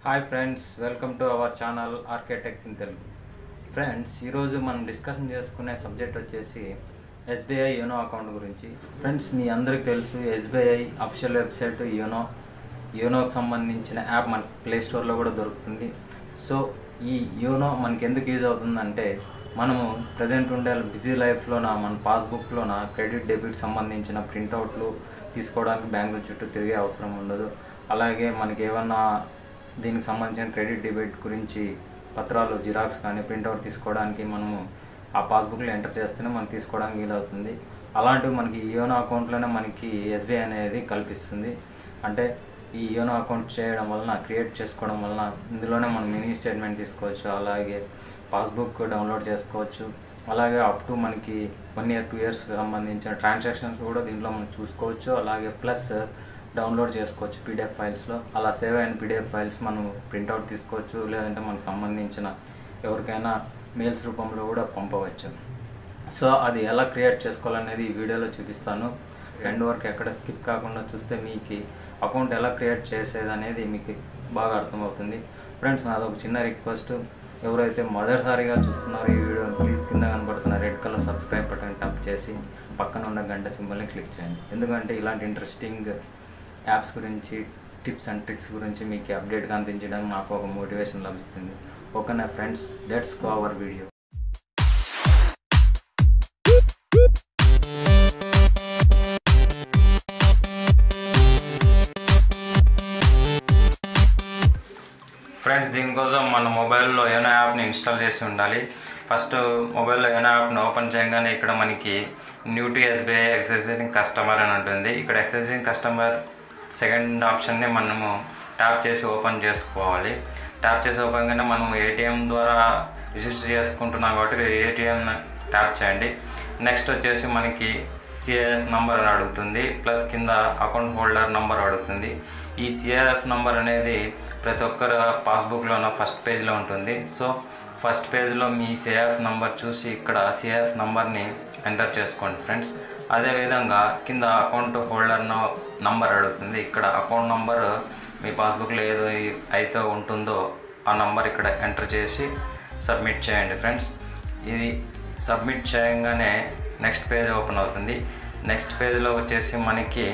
hi friends welcome to our channel ఆర్కేటెక్ in Telugu friends ఈరోజు మనం డిస్కషన్ చేసుకునే సబ్జెక్ట్ వచ్చేసి ఎస్బీఐ యోనో అకౌంట్ గురించి ఫ్రెండ్స్ మీ అందరికీ తెలుసు ఎస్బీఐ అఫిషియల్ వెబ్సైట్ యోనో యోనోకి సంబంధించిన యాప్ మన ప్లే స్టోర్లో కూడా దొరుకుతుంది సో ఈ యోనో మనకి ఎందుకు యూజ్ అవుతుందంటే మనము ప్రజెంట్ ఉండే బిజీ లైఫ్లోన మన పాస్బుక్లోన క్రెడిట్ డెబిట్ సంబంధించిన ప్రింట్అవుట్లు తీసుకోవడానికి బ్యాంకుల చుట్టూ తిరిగే అవసరం ఉండదు అలాగే మనకి ఏమన్నా దీనికి సంబంధించిన క్రెడిట్ డెబిట్ గురించి పత్రాలు జిరాక్స్ కానీ ప్రింట్అవుట్ తీసుకోవడానికి మనము ఆ పాస్బుక్లో ఎంటర్ చేస్తేనే మనం తీసుకోవడానికి వీలవుతుంది అలాంటివి మనకి ఈ యోనో అకౌంట్లోనే మనకి ఎస్బీఐ అనేది కల్పిస్తుంది అంటే ఈ యోనో అకౌంట్ చేయడం వలన క్రియేట్ చేసుకోవడం వలన ఇందులోనే మనం మినీ స్టేట్మెంట్ తీసుకోవచ్చు అలాగే పాస్బుక్ డౌన్లోడ్ చేసుకోవచ్చు అలాగే అప్ టు మనకి వన్ ఇయర్ టూ ఇయర్స్ సంబంధించిన ట్రాన్సాక్షన్స్ కూడా దీంట్లో మనం చూసుకోవచ్చు అలాగే ప్లస్ డౌన్లోడ్ చేసుకోవచ్చు పీడిఎఫ్ ఫైల్స్లో అలా సేవ్ అయిన పీడిఎఫ్ ఫైల్స్ మనం ప్రింట్అవుట్ తీసుకోవచ్చు లేదంటే మనకు సంబంధించిన ఎవరికైనా మెయిల్స్ రూపంలో కూడా పంపవచ్చు సో అది ఎలా క్రియేట్ చేసుకోవాలనేది ఈ వీడియోలో చూపిస్తాను రెండు వరకు ఎక్కడ స్కిప్ కాకుండా చూస్తే మీకు అకౌంట్ ఎలా క్రియేట్ చేసేది అనేది మీకు బాగా అర్థమవుతుంది ఫ్రెండ్స్ నాది ఒక చిన్న రిక్వెస్ట్ ఎవరైతే మొదటిసారిగా చూస్తున్నారో ఈ వీడియో ప్లీజ్ కింద కనబడుతున్న రెడ్ కలర్ సబ్స్క్రైబ్ బటన్ టప్ చేసి పక్కన ఉన్న గంట సింబల్ని క్లిక్ చేయండి ఎందుకంటే ఇలాంటి ఇంట్రెస్టింగ్ యాప్స్ గురించి టిప్స్ అండ్ ట్రిక్స్ గురించి మీకు అప్డేట్గా అందించడానికి నాకు ఒక మోటివేషన్ లభిస్తుంది ఓకేనా friends let's go our video friends దీనికోసం మన మొబైల్లో ఏమైనా యాప్ని ఇన్స్టాల్ చేసి ఉండాలి ఫస్ట్ మొబైల్లో ఏమైనా యాప్ని ఓపెన్ చేయగానే ఇక్కడ మనకి new to SBI existing customer అని ఉంటుంది ఇక్కడ ఎక్సైజింగ్ కస్టమర్ సెకండ్ ఆప్షన్ని మనము ట్యాప్ చేసి ఓపెన్ చేసుకోవాలి ట్యాప్ చేసి ఓపెన్ కానీ మనం ఏటీఎం ద్వారా రిజిస్టర్ చేసుకుంటున్నాం కాబట్టి ఏటీఎం ట్యాప్ చేయండి నెక్స్ట్ వచ్చేసి మనకి సిఐఎఫ్ నంబర్ అని అడుగుతుంది ప్లస్ కింద అకౌంట్ హోల్డర్ నంబర్ అడుగుతుంది ఈ సిఐఎఫ్ నంబర్ అనేది ప్రతి ఒక్కరు పాస్బుక్లోన ఫస్ట్ పేజ్లో ఉంటుంది సో ఫస్ట్ పేజ్లో మీ సిఐఎఫ్ నంబర్ చూసి ఇక్కడ సిఐఎఫ్ నంబర్ని ఎంటర్ చేసుకోండి ఫ్రెండ్స్ అదేవిధంగా కింద అకౌంట్ హోల్డర్ నంబర్ అడుగుతుంది ఇక్కడ అకౌంట్ నంబర్ మీ పాస్బుక్లో ఏదో అయితే ఉంటుందో ఆ నంబర్ ఇక్కడ ఎంటర్ చేసి సబ్మిట్ చేయండి ఫ్రెండ్స్ ఇది సబ్మిట్ చేయగానే నెక్స్ట్ పేజ్ ఓపెన్ అవుతుంది నెక్స్ట్ పేజ్లో వచ్చేసి మనకి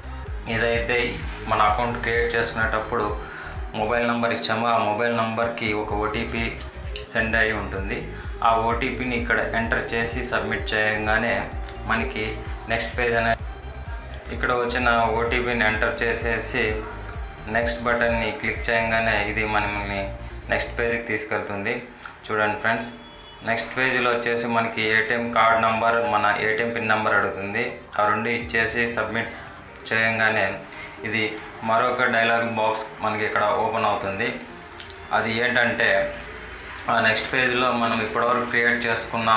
ఏదైతే మన అకౌంట్ క్రియేట్ చేసుకునేటప్పుడు మొబైల్ నెంబర్ ఇచ్చామో ఆ మొబైల్ నెంబర్కి ఒక ఓటీపీ సెండ్ అయి ఉంటుంది ఆ ఓటీపీని ఇక్కడ ఎంటర్ చేసి సబ్మిట్ చేయగానే మనకి నెక్స్ట్ పేజ్ అనే ఇక్కడ వచ్చిన ఓటీపీని ఎంటర్ చేసేసి నెక్స్ట్ బటన్ని క్లిక్ చేయగానే ఇది మనల్ని నెక్స్ట్ పేజ్కి తీసుకెళ్తుంది చూడండి ఫ్రెండ్స్ నెక్స్ట్ పేజీలో వచ్చేసి మనకి ఏటీఎం కార్డ్ నెంబర్ మన ఏటీఎం పిన్ నెంబర్ అడుగుతుంది ఆ రెండు ఇచ్చేసి సబ్మిట్ చేయగానే ఇది మరొక డైలాగ్ బాక్స్ మనకి ఇక్కడ ఓపెన్ అవుతుంది అది ఏంటంటే ఆ నెక్స్ట్ పేజ్లో మనం ఇప్పటివరకు క్రియేట్ చేసుకున్న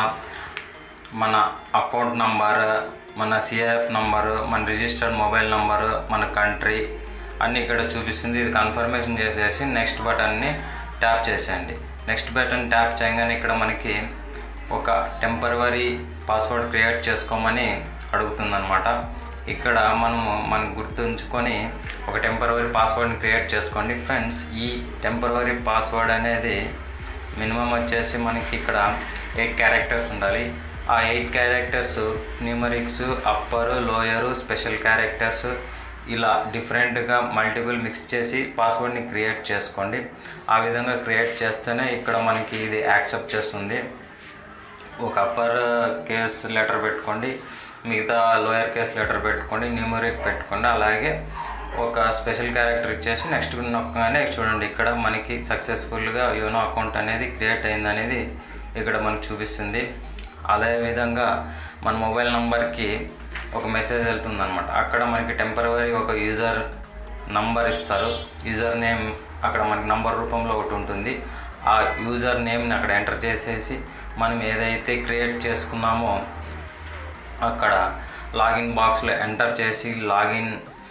మన అకౌంట్ నంబర్ మన సిఐఎఫ్ నంబరు మన రిజిస్టర్డ్ మొబైల్ నంబరు మన కంట్రీ అన్నీ ఇక్కడ చూపిస్తుంది ఇది కన్ఫర్మేషన్ చేసేసి నెక్స్ట్ బటన్ని ట్యాప్ చేసేయండి నెక్స్ట్ బటన్ ట్యాప్ చేయగానే ఇక్కడ మనకి ఒక టెంపరవరీ పాస్వర్డ్ క్రియేట్ చేసుకోమని అడుగుతుందన్నమాట ఇక్కడ మనము మనకు గుర్తుంచుకొని ఒక టెంపరవరీ పాస్వర్డ్ని క్రియేట్ చేసుకోండి ఫ్రెండ్స్ ఈ టెంపరవరీ పాస్వర్డ్ అనేది మినిమం వచ్చేసి మనకి ఇక్కడ ఎయిట్ క్యారెక్టర్స్ ఉండాలి ఆ eight characters numerics upper lower special characters ఇలా డిఫరెంట్గా మల్టిపుల్ మిక్స్ చేసి పాస్వర్డ్ని క్రియేట్ చేసుకోండి ఆ విధంగా క్రియేట్ చేస్తేనే ఇక్కడ మనకి ఇది యాక్సెప్ట్ చేస్తుంది ఒక అప్పర్ కేస్ లెటర్ పెట్టుకోండి మిగతా లోయర్ కేస్ లెటర్ పెట్టుకోండి న్యూమరిక్ పెట్టుకోండి అలాగే ఒక స్పెషల్ క్యారెక్టర్ ఇచ్చేసి నెక్స్ట్ నొక్కగానే చూడండి ఇక్కడ మనకి సక్సెస్ఫుల్గా యోనో అకౌంట్ అనేది క్రియేట్ అయింది అనేది ఇక్కడ మనకు చూపిస్తుంది అదేవిధంగా మన మొబైల్ నెంబర్కి ఒక మెసేజ్ వెళ్తుంది అనమాట అక్కడ మనకి టెంపరవరీ ఒక యూజర్ నంబర్ ఇస్తారు యూజర్ నేమ్ అక్కడ మనకి నంబర్ రూపంలో ఒకటి ఉంటుంది ఆ యూజర్ నేమ్ని అక్కడ ఎంటర్ చేసేసి మనం ఏదైతే క్రియేట్ చేసుకున్నామో అక్కడ లాగిన్ బాక్స్లో ఎంటర్ చేసి లాగిన్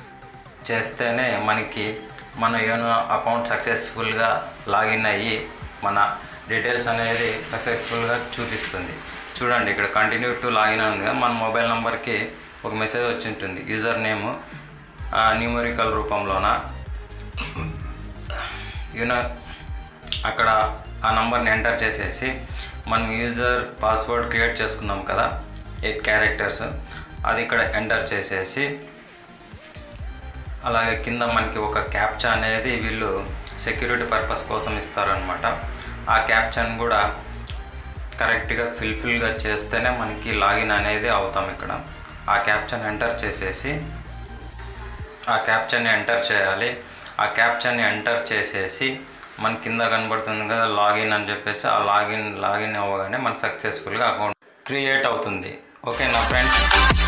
చేస్తేనే మనకి మన యోనో అకౌంట్ సక్సెస్ఫుల్గా లాగిన్ అయ్యి మన డీటెయిల్స్ అనేది సక్సెస్ఫుల్గా చూపిస్తుంది చూడండి ఇక్కడ కంటిన్యూ టు లాగిన్ అని ఉంది కదా మన మొబైల్ నెంబర్కి ఒక మెసేజ్ వచ్చి ఉంటుంది యూజర్ నేమ్ న్యూమరికల్ రూపంలోన యూనో అక్కడ ఆ నంబర్ని ఎంటర్ చేసేసి మనం యూజర్ పాస్వర్డ్ క్రియేట్ చేసుకున్నాం కదా ఎయిట్ క్యారెక్టర్స్ అది ఇక్కడ ఎంటర్ చేసేసి అలాగే కింద మనకి ఒక క్యాప్చా అనేది వీళ్ళు సెక్యూరిటీ పర్పస్ కోసం ఇస్తారనమాట ఆ క్యాప్చాని కూడా కరెక్ట్గా ఫిల్ఫిల్గా చేస్తేనే మనకి లాగిన్ అనేది అవుతాం ఇక్కడ ఆ క్యాప్చన్ ఎంటర్ చేసేసి ఆ క్యాప్చర్ని ఎంటర్ చేయాలి ఆ క్యాప్చర్ని ఎంటర్ చేసేసి మన కింద కనబడుతుంది కదా లాగిన్ అని చెప్పేసి ఆ లాగిన్ లాగిన్ అవ్వగానే మన సక్సెస్ఫుల్గా అకౌంట్ క్రియేట్ అవుతుంది ఓకేనా ఫ్రెండ్స్